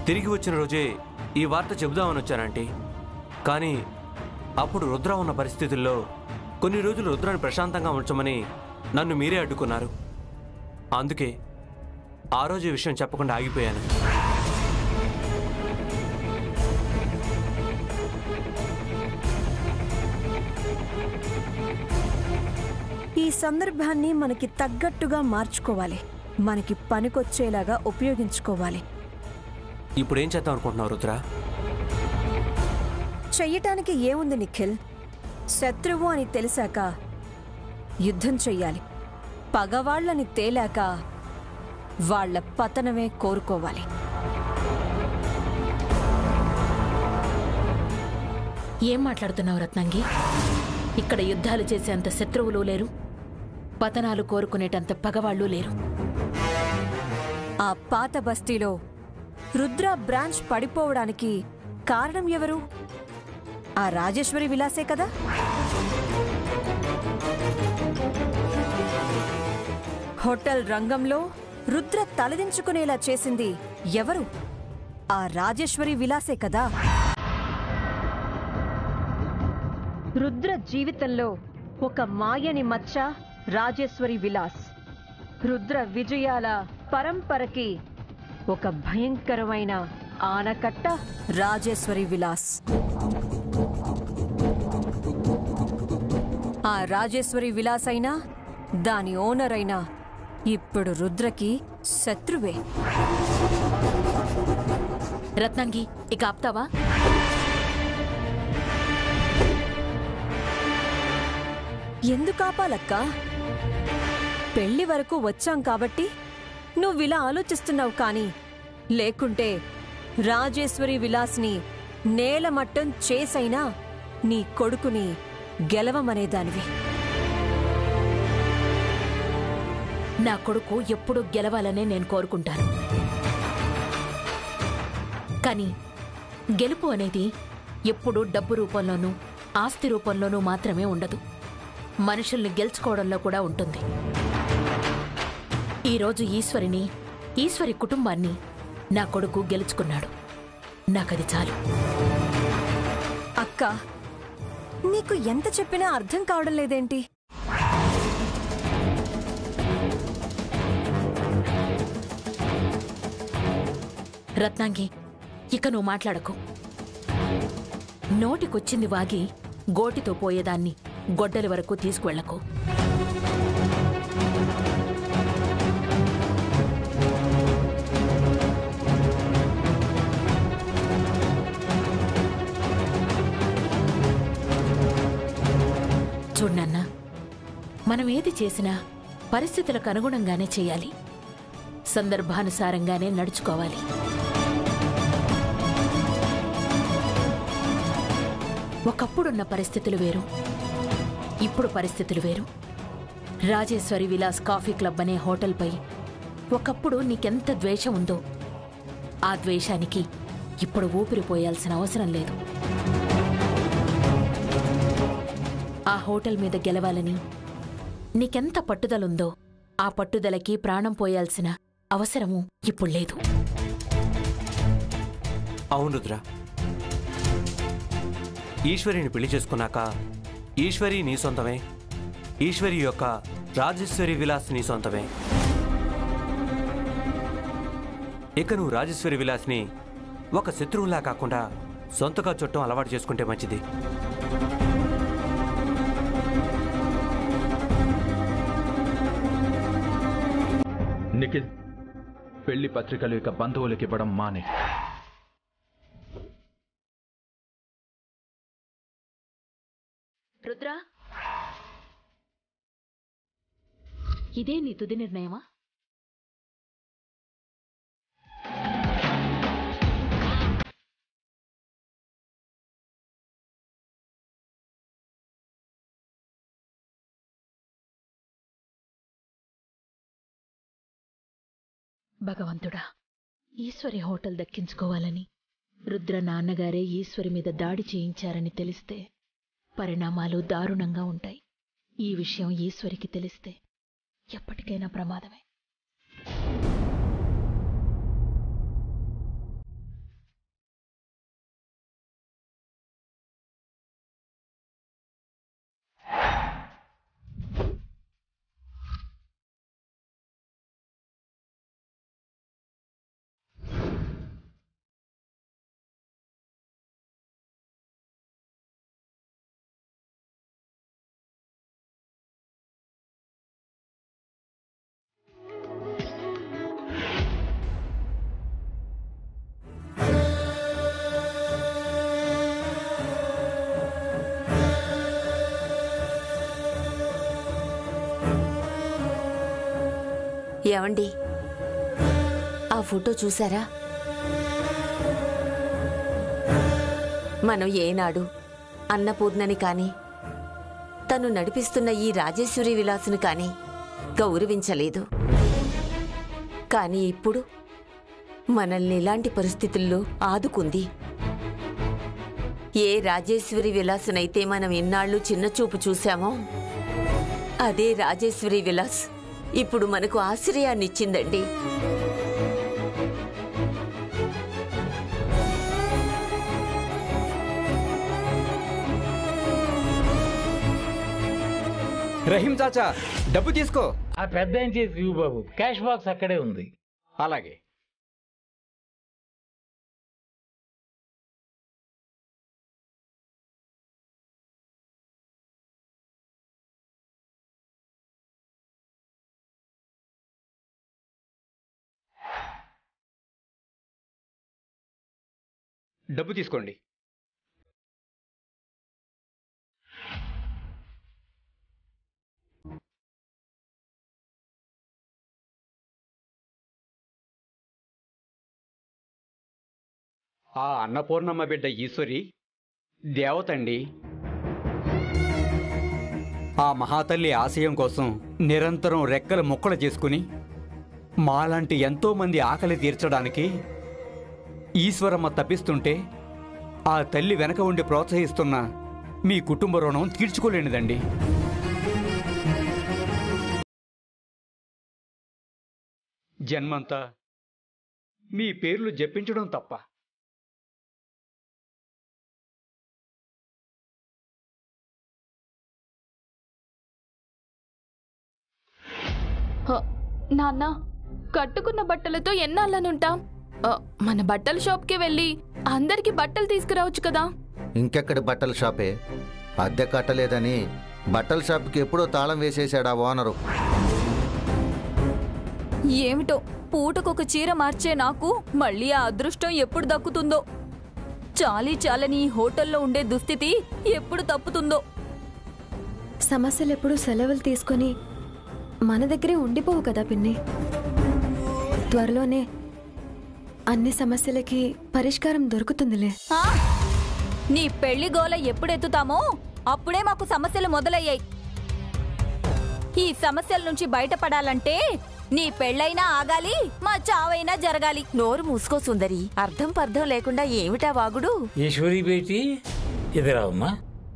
తిరిగి వచ్చిన రోజే ఈ వార్త చెబుదామని వచ్చానంటీ కానీ అప్పుడు రుద్ర ఉన్న పరిస్థితుల్లో కొన్ని రోజులు రుద్రాన్ని ప్రశాంతంగా ఉంచమని నన్ను మీరే అడ్డుకున్నారు అందుకే ఆ రోజు ఈ విషయం చెప్పకుండా ఆగిపోయాను ఈ సందర్భాన్ని మనకి తగ్గట్టుగా మార్చుకోవాలి మనకి పనికొచ్చేలాగా ఉపయోగించుకోవాలి ఇప్పుడు ఏం చేద్దాం అనుకుంటున్నావు రుద్ర చెయ్యటానికి ఏముంది నిఖిల్ శత్రువు అని తెలిసాక యుద్ధం చెయ్యాలి పగవాళ్ళని తేలాక వాళ్ళ పతనమే కోరుకోవాలి ఏం మాట్లాడుతున్నావు రత్నంగి ఇక్కడ యుద్ధాలు చేసేంత శత్రువులు లేరు పతనాలు కోరుకునేటంత పగవాళ్ళు లేరు ఆ పాత బస్తీలో రుద్ర బ్రాంచ్ పడిపోవడానికి కారణం ఎవరు ఆ రాజేశ్వరి విలాసే కదా హోటల్ రంగంలో రుద్ర తలదించుకునేలా చేసింది ఎవరు ఆ రాజేశ్వరి విలాసే కదా రుద్ర జీవితంలో ఒక మాయని మచ్చ రాజేశ్వరి విలాస్ రుద్ర విజయాల పరంపరకి ఒక భయంకరమైన ఆనకట్ట రాజేశ్వరి విలాస్ ఆ రాజేశ్వరి విలాస్ అయినా దాని ఓనర్ అయినా ఇప్పుడు రుద్రకి శత్రువే రత్నంగి ఇక ఆప్తావా ఎందుకు ఆపాలక్క పెళ్లి వరకు వచ్చాం కాబట్టి నువ్విలా ఆలోచిస్తున్నావు కానీ లేకుంటే రాజేశ్వరి విలాస్ని నేలమట్టం చేసైనా నీ కొడుకుని గెలవమనేదానివి నా కొడుకు ఎప్పుడూ గెలవాలనే నేను కోరుకుంటాను కానీ గెలుపు అనేది ఎప్పుడూ డబ్బు రూపంలోనూ ఆస్తి రూపంలోనూ మాత్రమే ఉండదు మనుషుల్ని గెలుచుకోవడంలో కూడా ఉంటుంది ఈరోజు ఈశ్వరిని ఈశ్వరి కుటుంబాన్ని నా కొడుకు గెలుచుకున్నాడు నాకది చాలు అక్క నీకు ఎంత చెప్పినా అర్థం కావడం లేదేంటి రత్నాంగి ఇక నువ్వు మాట్లాడకు నోటికొచ్చింది వాగి గోటితో పోయేదాన్ని గొడ్డలి వరకు తీసుకువెళ్లకు చూడన్నా మనం ఏది చేసినా పరిస్థితులకు అనుగుణంగానే చేయాలి సందర్భానుసారంగానే నడుచుకోవాలి ఒకప్పుడున్న పరిస్థితులు వేరు ఇప్పుడు పరిస్థితులు వేరు రాజేశ్వరి విలాస్ కాఫీ క్లబ్ అనే హోటల్పై ఒకప్పుడు నీకెంత ద్వేషం ఉందో ఆ ద్వేషానికి ఇప్పుడు ఊపిరిపోయాల్సిన అవసరం లేదు ఆ హోటల్ మీద గెలవాలని నీకెంత పట్టుదలుందో ఆ పట్టుదలకి ప్రాణం పోయాల్సిన అవసరము ఇప్పుడు లేదు అవును రుద్ర ఈశ్వరిని పెళ్లి చేసుకున్నాక ఈశ్వరి నీ సొంతమే ఈశ్వరి యొక్క రాజేశ్వరి విలాస్ నీ సొంతమే ఇక నువ్వు రాజేశ్వరి విలాస్ని ఒక శత్రువులా కాకుండా సొంతగా చుట్టం అలవాటు చేసుకుంటే మంచిది నిఖిల్ పెళ్లి పత్రికలు ఇక బంధువులకు ఇవ్వడం మానే రుద్ర ఇదే నీ తుది నిర్ణయమా భగవంతుడా ఈశ్వరి హోటల్ దక్కించుకోవాలని రుద్ర నాన్నగారే ఈశ్వరి మీద దాడి చేయించారని తెలిస్తే పరిణామాలు దారుణంగా ఉంటాయి ఈ విషయం ఈశ్వరికి తెలిస్తే ఎప్పటికైనా ప్రమాదమే ఏమండి ఆ ఫోటో చూసారా మనం ఏనాడు అన్నపూర్ణని కాని తను నడిపిస్తున్న ఈ రాజేశ్వరి విలాసుని కాని గౌరవించలేదు కానీ ఇప్పుడు మనల్ని ఇలాంటి పరిస్థితుల్లో ఆదుకుంది ఏ రాజేశ్వరి విలాసునైతే మనం ఇన్నాళ్ళు చిన్నచూపు చూశామో అదే రాజేశ్వరి విలాస్ ఇప్పుడు మనకు ఆశ్రయాన్నిచ్చిందండి రహీం చాచా డబ్బు తీసుకో ఆ పెద్ద ఏం చేసి ఇవ్వు బాబు క్యాష్ బాక్స్ అక్కడే ఉంది అలాగే డబ్బు తీసుకోండి ఆ అన్నపూర్ణమ్మ బిడ్డ ఈశ్వరి దేవతండి ఆ మహాతల్లి ఆశయం కోసం నిరంతరం రెక్కలు ముక్కలు చేసుకుని మాలాంటి ఎంతోమంది ఆకలి తీర్చడానికి ఈశ్వరమ్మ తప్పిస్తుంటే ఆ తల్లి వెనక ఉండి ప్రోత్సహిస్తున్న మీ కుటుంబ రుణం తీర్చుకోలేనిదండి జన్మంతా మీ పేర్లు జపించడం తప్ప హ, నాన్న కట్టుకున్న బట్టలతో ఎన్నాళ్ళనుంటాం ఆ, మన బట్టల షాప్కి వెళ్ళి అందరికి బట్టలు తీసుకురావచ్చు కదా ఇంకెక్కడి బట్టల షాపే అద్దె కట్టలేదని బట్టల షాప్కి ఎప్పుడో తాళం వేసేశాడు ఆ ఓనరు ఏమిటో పూటకొక చీర మార్చే నాకు మళ్ళీ ఆ అదృష్టం ఎప్పుడు దక్కుతుందో చాలీ చాలని ఈ హోటల్లో ఉండే దుస్థితి ఎప్పుడు తప్పుతుందో సమస్యలు ఎప్పుడు సెలవులు తీసుకొని మన దగ్గరే ఉండిపోవు కదా పిన్ని త్వరలోనే అన్ని సమస్యలకి పరిష్కారం దొరుకుతుందిలే ఆ? నీ పెళ్లి గోల ఎప్పుడెత్తుతామో అప్పుడే మాకు సమస్యలు మొదలయ్యాయి ఈ సమస్యల నుంచి బయటపడాలంటే నీ పెళ్ళైనా ఆగాలి మా చావైనా జరగాలి నోరు మూసుకో సుందరి అర్థం పర్థం లేకుండా ఏమిటా వాగుడు ఈశ్వరి బేటి ఎదురావమ్మా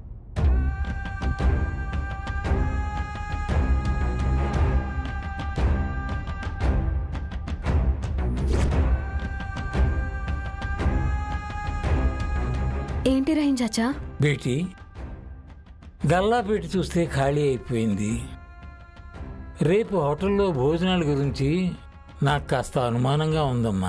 ఏంటి రహీం చాచా బేటి గల్లా పెట్టి చూస్తే ఖాళీ అయిపోయింది రేపు హోటల్లో భోజనాల గురించి నాకు కాస్త అనుమానంగా ఉందమ్మా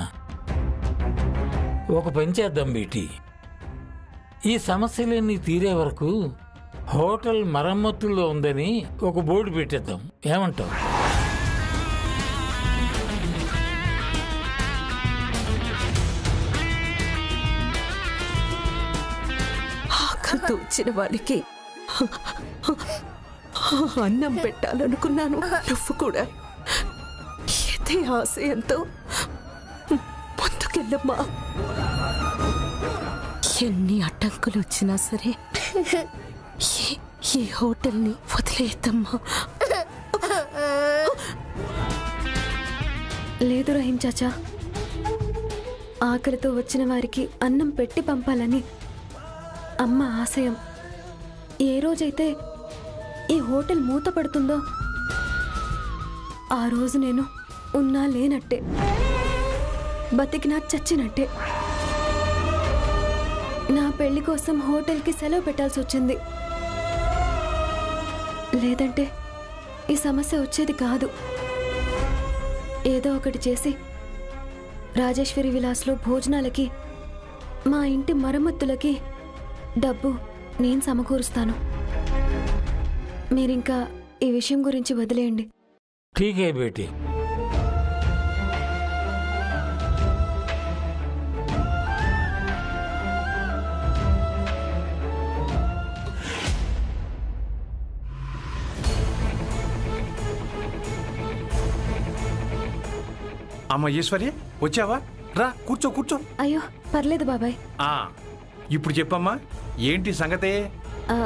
ఒక పని చేద్దాం బేటి ఈ సమస్యలన్నీ తీరే వరకు హోటల్ మరమ్మతుల్లో ఉందని ఒక బోర్డు పెట్టేద్దాం ఏమంటావు ఆకలితో వచ్చిన వాళ్ళకి అన్నం పెట్టాలనుకున్నాను నువ్వు కూడా ఇదే ఆశయంతో ముందుకెళ్ళమ్మా ఎన్ని అడ్డంకులు వచ్చినా సరే ఈ- ఈ హోటల్ని వదిలేద్దమ్మా లేదు రహీం చాచా ఆకలితో వచ్చిన వారికి అన్నం పెట్టి పంపాలని అమ్మ ఆశయం ఏ రోజైతే ఈ హోటల్ మూతపడుతుందో ఆ రోజు నేను ఉన్నా లేనట్టే బతికినా చచ్చినట్టే నా పెళ్లి కోసం హోటల్కి సెలవు పెట్టాల్సి వచ్చింది లేదంటే ఈ సమస్య వచ్చేది కాదు ఏదో ఒకటి చేసి రాజేశ్వరి విలాస్లో భోజనాలకి మా ఇంటి మరమ్మతులకి డబ్బు నేను సమకూరుస్తాను మీరింకా ఈ విషయం గురించి వదిలేయండి ఠీకే బేటీ అమ్మ ఈశ్వరి వచ్చావా రా కూర్చో కూర్చో అయ్యో పర్లేదు బాబాయ్ ఆ ఇప్పుడు చెప్పమ్మా ఏంటి సంగతే ఆ,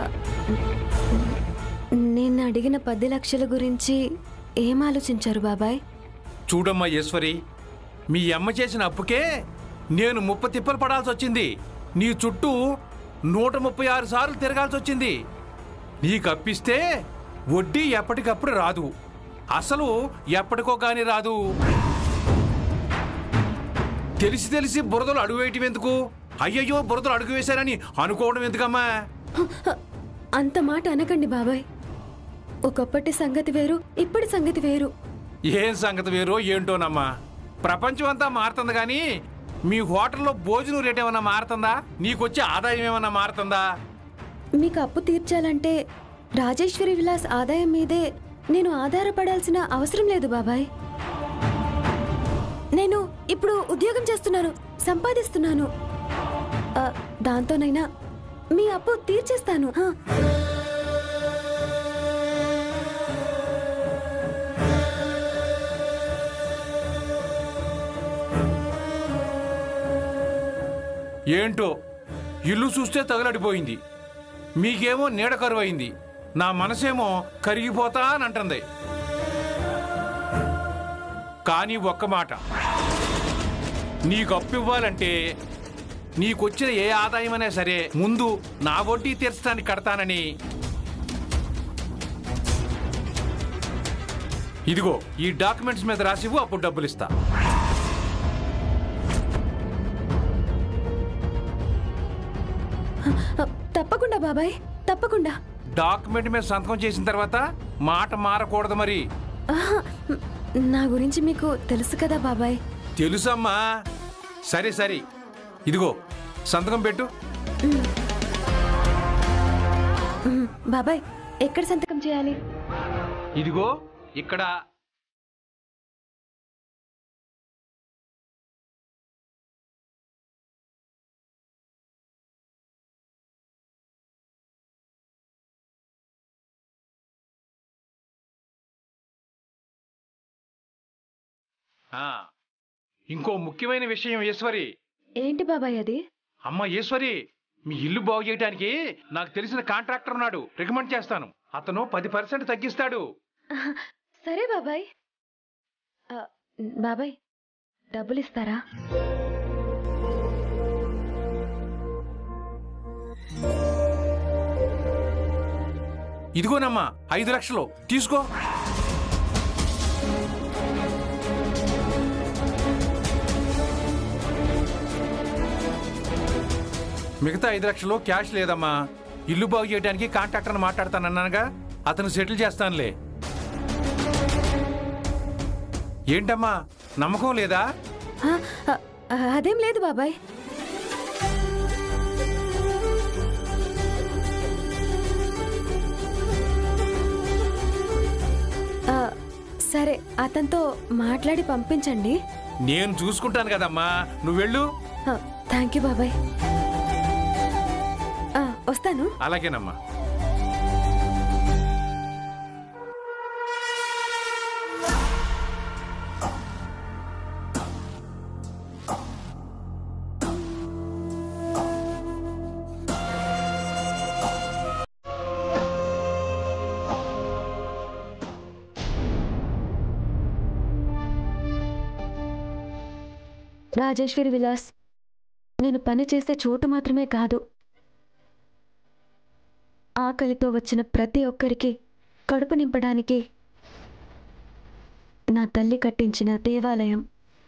నేను అడిగిన పది లక్షల గురించి ఏం ఆలోచించారు బాబాయ్ చూడమ్మా ఈశ్వరి మీ అమ్మ చేసిన అప్పుకే నేను ముప్ప తిప్పలు పడాల్సి వచ్చింది నీ చుట్టూ నూట ముప్పై ఆరు సార్లు తిరగాల్సి వచ్చింది నీకు అప్పిస్తే వడ్డీ ఎప్పటికప్పుడు రాదు అసలు ఎప్పటికో కానీ రాదు తెలిసి తెలిసి బురదలు అడుగు వేయటం ఎందుకు అయ్యయ్యో బురదలు అడుగు వేశారని అనుకోవడం ఎందుకమ్మా అంత మాట అనకండి బాబాయ్ ఒకప్పటి సంగతి వేరు ఇప్పటి సంగతి వేరు ఏం సంగతి వేరో ఏంటోనమ్మా ప్రపంచం అంతా మారుతుంది కానీ మీ హోటల్లో భోజనం రేట్ ఏమన్నా మారుతుందా నీకొచ్చే ఆదాయం ఏమన్నా మారుతుందా మీకు అప్పు తీర్చాలంటే రాజేశ్వరి విలాస్ ఆదాయం మీదే నేను ఆధారపడాల్సిన అవసరం లేదు బాబాయ్ నేను ఇప్పుడు ఉద్యోగం చేస్తున్నాను సంపాదిస్తున్నాను ఆ, దాంతోనైనా మీ అప్పు తీర్చేస్తాను హా. ఏంటో ఇల్లు చూస్తే తగలడిపోయింది మీకేమో నీడ కరువైంది నా మనసేమో కరిగిపోతా అని అంటుంది కానీ ఒక్క మాట నీకు అప్పు ఇవ్వాలంటే నీకొచ్చిన ఏ ఆదాయమైనా సరే ముందు నా వడ్డీ తీర్చడానికి కడతానని ఇదిగో ఈ డాక్యుమెంట్స్ మీద రాసివ్వు అప్పుడు డబ్బులు ఇస్తా ఆ, తప్పకుండా బాబాయ్ తప్పకుండా డాక్యుమెంట్ మీద సంతకం చేసిన తర్వాత మాట మారకూడదు మరి ఆహా, నా గురించి మీకు తెలుసు కదా బాబాయ్ తెలుసమ్మా సరే సరే ఇదిగో సంతకం పెట్టు ఉమ్, బాబాయ్ ఎక్కడ సంతకం చేయాలి ఇదిగో ఇక్కడ ఆ, ఇంకో ముఖ్యమైన విషయం ఈశ్వరి ఏంటి బాబాయ్ అది అమ్మ ఈశ్వరి మీ ఇల్లు బాగు చేయడానికి నాకు తెలిసిన కాంట్రాక్టర్ ఉన్నాడు రికమెండ్ చేస్తాను అతను పది పర్సెంట్ తగ్గిస్తాడు ఆహా, సరే బాబాయ్ ఆ, బాబాయ్ డబ్బులు ఇస్తారా ఇదిగోనమ్మా ఐదు లక్షలు తీసుకో మిగతా ఐదు లక్షలు క్యాష్ లేదమ్మా ఇల్లు బాగు చేయడానికి కాంట్రాక్టర్ని మాట్లాడతానన్నానుగా అతను సెటిల్ చేస్తానులే ఏంటమ్మా నమ్మకం లేదా ఆ, ఆ, ఆ, అదేం లేదు బాబాయ్ ఆ, సరే అతనితో మాట్లాడి పంపించండి నేను చూసుకుంటాను కదమ్మా నువ్వు వెళ్ళు థ్యాంక్ యూ బాబాయ్ ఆ, వస్తాను అలాగేనమ్మా రాజేశ్వరి విలాస్ నేను పని చేసే చోటు మాత్రమే కాదు ఆకలితో వచ్చిన ప్రతి ఒక్కరికి కడుపు నింపడానికి నా తల్లి కట్టించిన దేవాలయం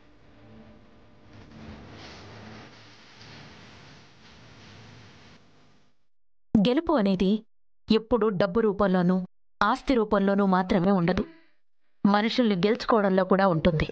గెలుపు అనేది ఎప్పుడూ డబ్బు రూపంలోనూ ఆస్తి రూపంలోనూ మాత్రమే ఉండదు మనుషుల్ని గెలుచుకోవడంలో కూడా ఉంటుంది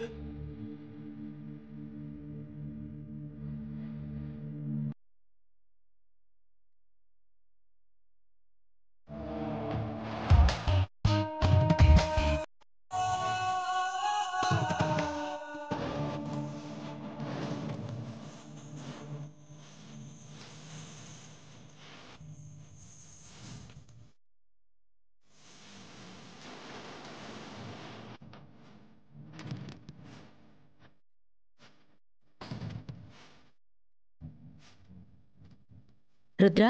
రుద్ర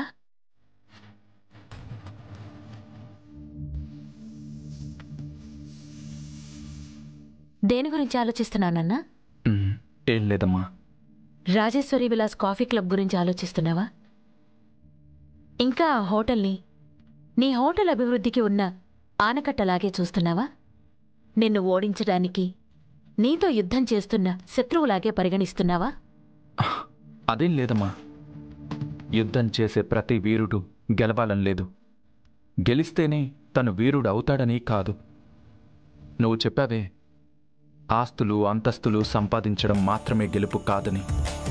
దేని గురించి ఆలోచిస్తున్నానన్నా మ్, ఏం లేదమ్మా రాజేశ్వరి విలాస్ కాఫీ క్లబ్ గురించి ఆలోచిస్తున్నావా ఇంకా ఆ హోటల్ని నీ హోటల్ అభివృద్ధికి ఉన్న ఆనకట్టలాగే చూస్తున్నావా నిన్ను ఓడించడానికి నీతో యుద్ధం చేస్తున్న శత్రువులాగే పరిగణిస్తున్నావా అదేం లేదమ్మా యుద్ధం చేసే ప్రతి వీరుడు గెలవాలని లేదు గెలిస్తేనే తను వీరుడు అవుతాడని కాదు నువ్వు చెప్పావే ఆస్తులు అంతస్తులు సంపాదించడం మాత్రమే గెలుపు కాదని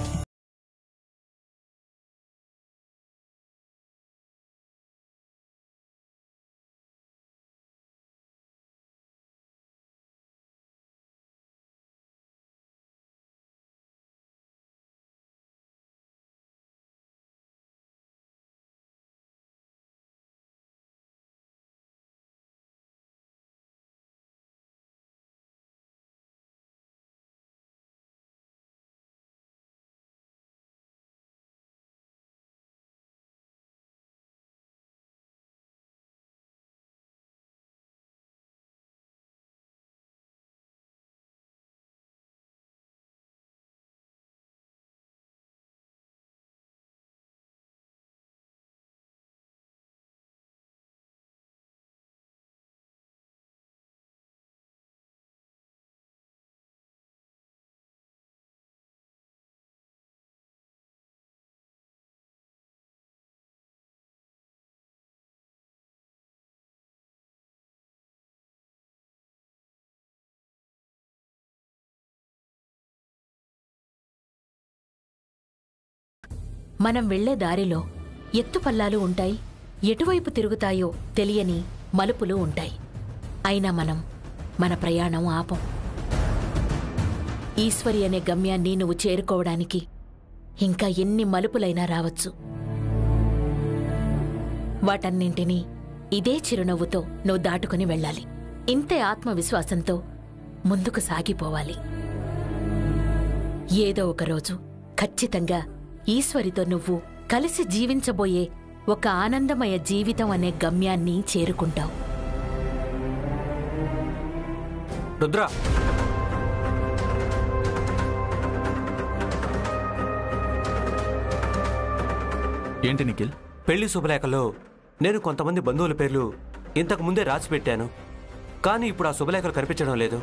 మనం వెళ్లే దారిలో ఎత్తుపల్లాలు ఉంటాయి ఎటువైపు తిరుగుతాయో తెలియని మలుపులు ఉంటాయి అయినా మనం మన ప్రయాణం ఆపం ఈశ్వరి అనే గమ్యాన్ని నువ్వు చేరుకోవడానికి ఇంకా ఎన్ని మలుపులైనా రావచ్చు వాటన్నింటినీ ఇదే చిరునవ్వుతో నువ్వు దాటుకుని వెళ్ళాలి ఇంతే ఆత్మవిశ్వాసంతో ముందుకు సాగిపోవాలి ఏదో ఒక రోజు ఖచ్చితంగా ఈశ్వరితో నువ్వు కలిసి జీవించబోయే ఒక ఆనందమయ జీవితం అనే గమ్యాన్ని చేరుకుంటావు రుద్ర ఏంటి నిఖిల్ పెళ్లి శుభలేఖలో నేను కొంతమంది బంధువుల పేర్లు ఇంతకు ముందే రాసి పెట్టాను కానీ ఇప్పుడు ఆ శుభలేఖలు కనిపించడం లేదు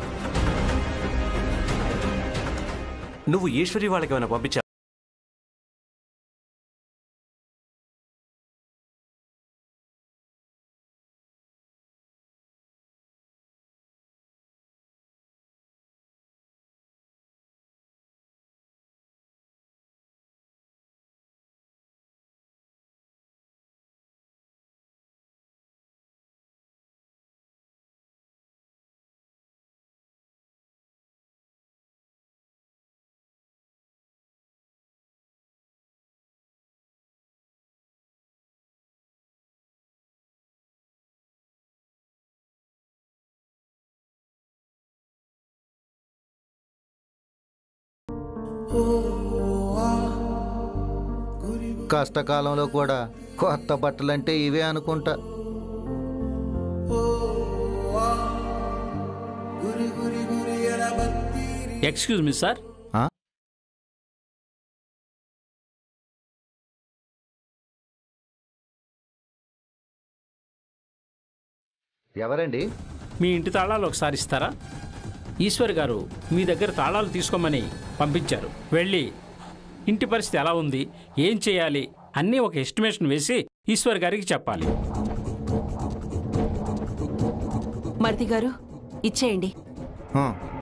నువ్వు ఈశ్వరి వాళ్ళకి ఏమైనా పంపించా కష్టకాలంలో కూడా కొత్త బట్టలంటే ఇవే అనుకుంటా ఎక్స్క్యూజ్ మీ సార్ ఆ? ఎవరండి మీ ఇంటి తాళాలు ఒకసారి ఇస్తారా ఈశ్వర్ గారు మీ దగ్గర తాళాలు తీసుకోమని పంపించారు వెళ్ళి ఇంటి పరిస్థితి ఎలా ఉంది ఏం చేయాలి అన్నీ ఒక ఎస్టిమేషన్ వేసి ఈశ్వర్ గారికి చెప్పాలి మరిది గారు ఇచ్చేయండి ఆ,